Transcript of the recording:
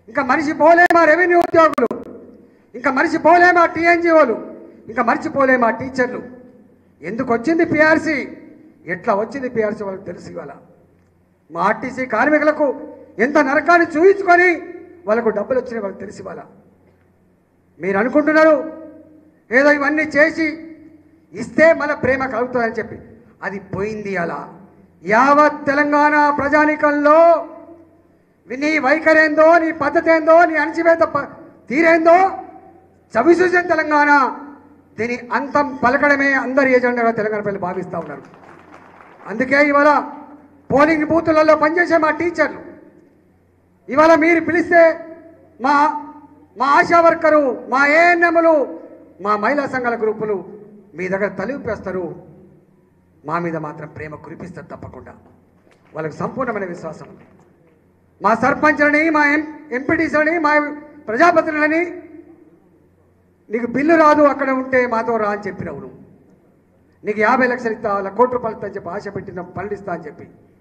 ఇంకా మరిచిపోలే మా రెవెన్యూ ఉద్యోగులు ఇంకా మరిచిపోలే మా టీఎన్జిఓలు ఇంకా మర్చిపోలే మా టీచర్లు ఎందుకు వచ్చింది పిఆర్సీ ఎట్లా వచ్చింది పిఆర్సీ వాళ్ళకి తెలుసు ఇవాళ మా ఆర్టీసీ కార్మికులకు ఎంత నరకాన్ని చూయించుకొని వాళ్ళకు డబ్బులు వచ్చినాయి వాళ్ళకి తెలిసి ఇవాళ మీరు అనుకుంటున్నారు ఏదో ఇవన్నీ చేసి ఇస్తే మన ప్రేమ కలుగుతుందని చెప్పి అది పోయింది అలా యావత్ తెలంగాణ ప్రజానికంలో నీ వైఖరేందో నీ పద్ధతి ఏందో నీ అణచివేత ప- తీరేందో చవిచూసిన తెలంగాణ దీని అంతం పలకడమే అందరి ఏజెండాగా తెలంగాణ ప్రజలు భావిస్తూ ఉన్నారు అందుకే ఇవాళ పోలింగ్ బూతులలో పనిచేసే మా టీచర్లు ఇవాళ మీరు పిలిస్తే మా మా ఆశా వర్కరు మా ఏఎన్ఎంలు మా మహిళా సంఘాల గ్రూపులు మీ దగ్గర తలిపేస్తారు మా మీద మాత్రం ప్రేమ కురిపిస్తారు తప్పకుండా వాళ్ళకి సంపూర్ణమైన విశ్వాసం ఉంది మా సర్పంచ్లని మా ఎం ఎంపీటీసీలని మా ప్రజాప్రతినిధులని నీకు బిల్లు రాదు అక్కడ ఉంటే మాతో రా అని చెప్పినవు నువ్వు నీకు యాభై లక్షలు ఇస్తా వాళ్ళ కోటి రూపాయలు ఇస్తా అని చెప్పి ఆశ పెట్టిన పనులు ఇస్తా అని చెప్పి